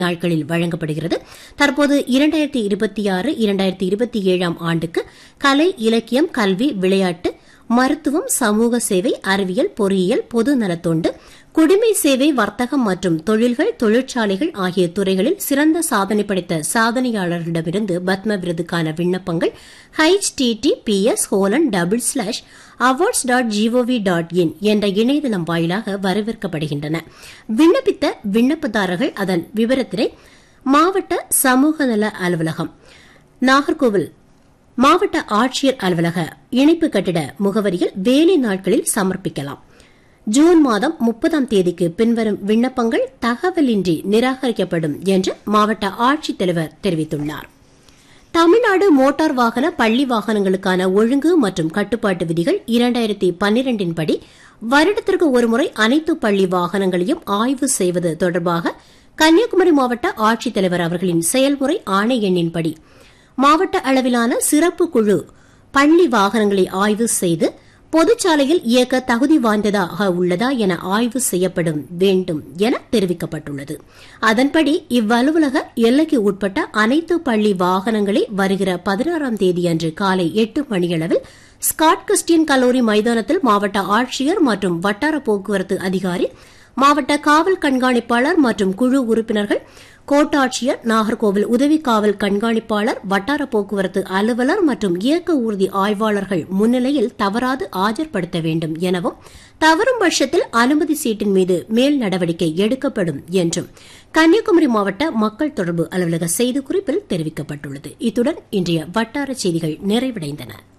நாட்களில் வழங்கப்படுகிறது தற்போது இரண்டாயிரத்தி இருபத்தி ஆறு இரண்டாயிரத்தி இருபத்தி ஏழாம் ஆண்டுக்கு கலை இலக்கியம் கல்வி விளையாட்டு மருத்துவம் சமூக சேவை அறிவியல் பொறியியல் பொது நலத்தொண்டு குடிமை சேவை வர்த்தகம் மற்றும் தொழில்கள் தொழிற்சாலைகள் ஆகிய துறைகளில் சிறந்த சாதனை படைத்த சாதனையாளர்களிடமிருந்து பத்ம விருதுக்கான விண்ணப்பங்கள் H TT PS colon double slash awards dot GOV dot in என்ற இணையதளம் வாயிலாக வரவேற்கப்படுகின்றன விண்ணப்பித்த விண்ணப்பதாரர்கள் அதன் விவரத்தினை மாவட்ட சமூக நல அலுவலகம் நாகர்கோவில் மாவட்ட ஆட்சியர் அலுவலக இணைப்பு கட்டிட முகவரியில் வேலை நாட்களில் சமர்ப்பிக்கலாம் ஜூன் மாதம் முப்பதாம் தேதிக்கு பின்வரும் விண்ணப்பங்கள் தகவலின்றி நிராகரிக்கப்படும் என்று மாவட்ட ஆட்சித்தலைவர் தெரிவித்துள்ளார் தமிழ்நாடு மோட்டார் வாகன பள்ளி வாகனங்களுக்கான ஒழுங்கு மற்றும் கட்டுப்பாட்டு விதிகள் இரண்டாயிரத்தி பன்னிரண்டின் படி வருடத்திற்கு ஒருமுறை அனைத்து பள்ளி வாகனங்களையும் ஆய்வு செய்வது தொடர்பாக கன்னியாகுமரி மாவட்ட ஆட்சித்தலைவர் அவர்களின் செயல்முறை ஆணை எண்ணின்படி மாவட்ட அளவிலான சிறப்பு குழு பள்ளி வாகனங்களை ஆய்வு செய்து பொதுச்சாலையில் இயக்க தகுதி வாய்ந்ததாக உள்ளதா என ஆய்வு செய்யப்படும் வேண்டும் என தெரிவிக்கப்பட்டுள்ளது அதன்படி இவ்வலுவலக எல்லைக்கு உட்பட்ட அனைத்து பள்ளி வாகனங்களை வருகிற பதினாறாம் தேதியன்று காலை எட்டு மணியளவில் ஸ்காட் கிறிஸ்டியன் கல்லூரி மைதானத்தில் மாவட்ட ஆட்சியர் மற்றும் வட்டார போக்குவரத்து அதிகாரி மாவட்ட காவல் கண்காணிப்பாளர் மற்றும் குழு உறுப்பினர்கள் கோட்டாட்சியர் நாகர்கோவில் உதவி காவல் கண்காணிப்பாளர் வட்டார போக்குவரத்து அலுவலர் மற்றும் இயக்க ஊர்தி ஆய்வாளர்கள் முன்னிலையில் தவறாது ஆஜர்படுத்த வேண்டும் எனவும் தவறும் பட்சத்தில் அனுமதி சீட்டின் மீது மேல் நடவடிக்கை எடுக்கப்படும் என்றும் கன்னியாகுமரி மாவட்ட மக்கள் தொடர்பு அலுவலக செய்திக்குறிப்பில் தெரிவிக்கப்பட்டுள்ளது இத்துடன் இன்றைய வட்டார செய்திகள் நிறைவடைந்தன